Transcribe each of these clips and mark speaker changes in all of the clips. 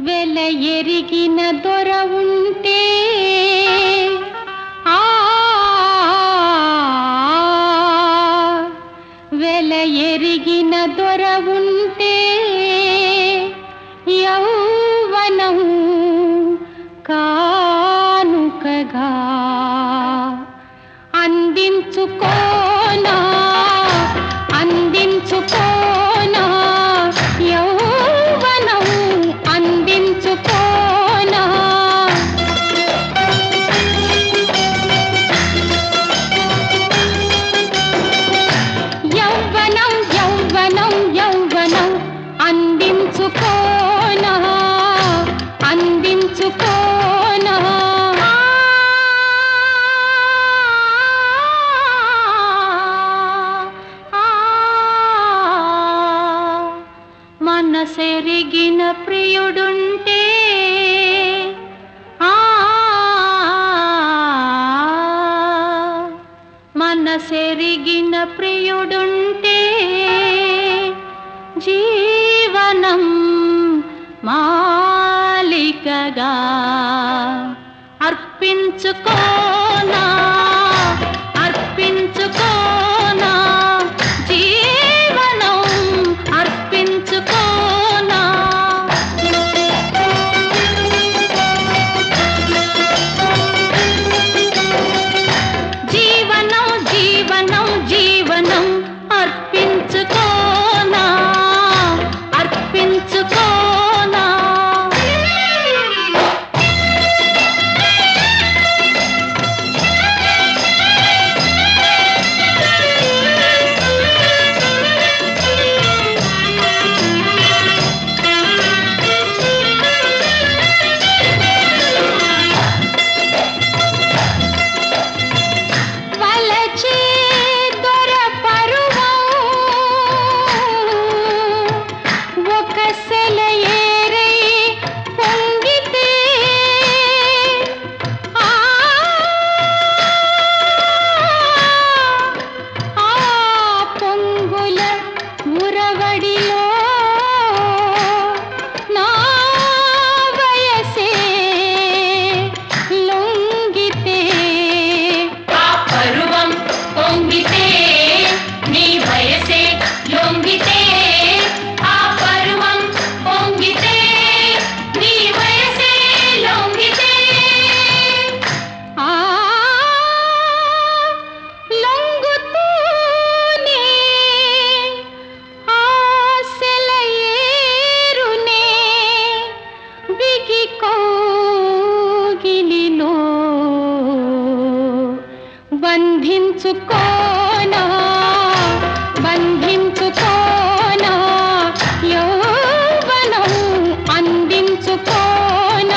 Speaker 1: వెల ఎరిగిన దొర ఉంటే ఆ వెల ఎరిగిన దొర ఉంటే యౌవనం కానుకగా అందించుకోనా అందించుకోనా యౌవనం అందించుకోనా యౌవనం యౌవనం యౌవనం అందించుకోనా అందించుకోనా మనసెరిగిన ప్రియుడుంటే ఆ మనసెరిగిన ప్రియుడుంటే జీవనం మాలికగా అర్పించుకోనా అర్పించుకోనా జీవనం అర్పించుకోనా జీవనం జీవనం జీవనం అర్పించుకోనా అర్పించుకోనా వలచే దొర పరువం ఒక సెలయేరై పొంగితే ఆ ఆ పొంగుల మురవడిలో నా వయసే లొంగితే
Speaker 2: ఆ పరువం పొంగితే నీ వయసే లొంగితే ఆ పరువం పొంగితే నీ వయసే లొంగితే
Speaker 1: ఆ లొంగుతూనే ఆశలయేరునే బిగి కోగిలిలో బంధించుకోనా బంధించుకోనా యౌవనం అందించుకోనా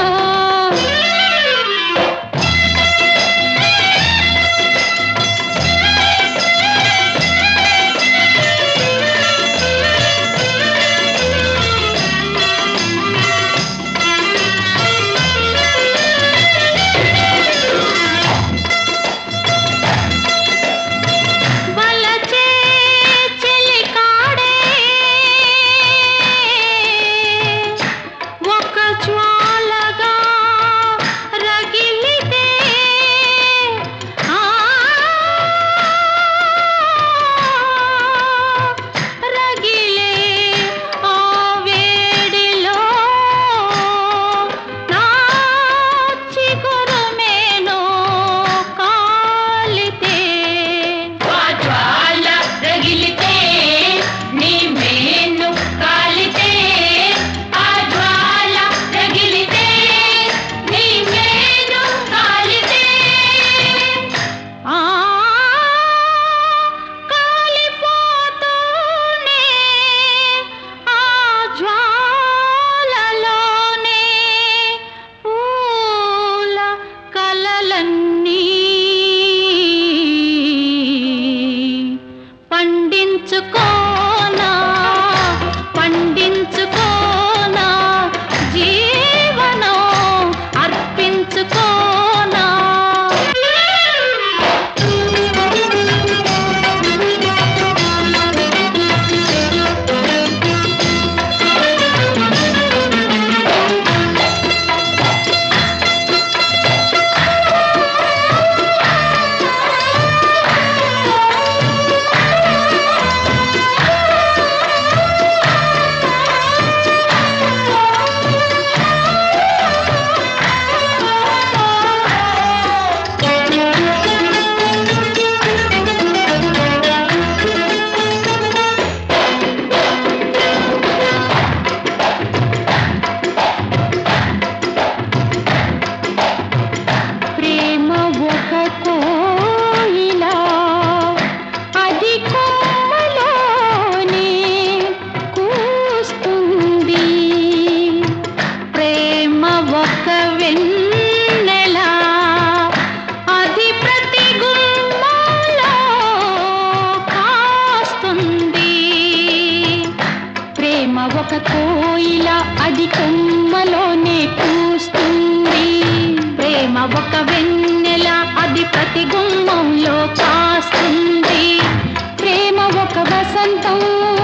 Speaker 1: కోయిల అది కొమ్మలోనే కూస్తుంది ప్రేమ ఒక వెన్నెల అది ప్రతి గుమ్మంలో కాస్తుంది ప్రేమ ఒక వసంతం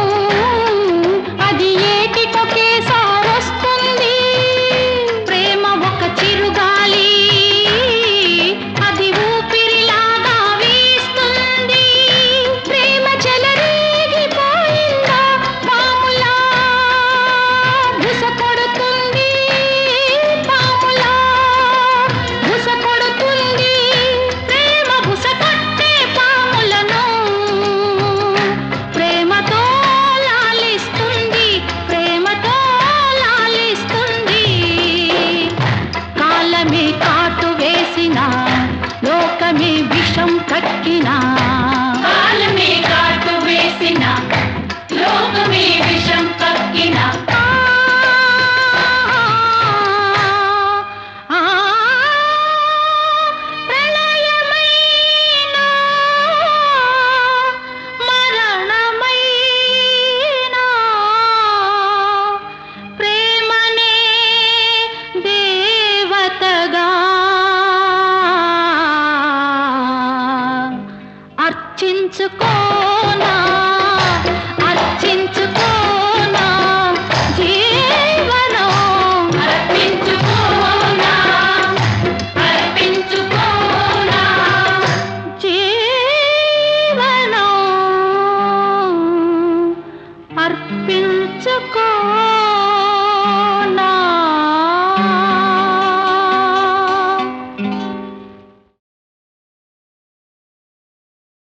Speaker 1: అది ఏటికొకేసారొస్తుంది ప్రేమ ఒక చిరుగాలి అది ఊపిరిలాగా వీస్తుంది ప్రేమ చెలరేగిపోయిందా పాములా బుస కొడుతుంది పాములా బుస కొడుతుంది ప్రేమ బుస కొట్టే పాములను ప్రేమతో లాలిస్తుంది ప్రేమతో లాలిస్తుంది కాలమే కాటు వేసిన లోకమే విషం కక్కినా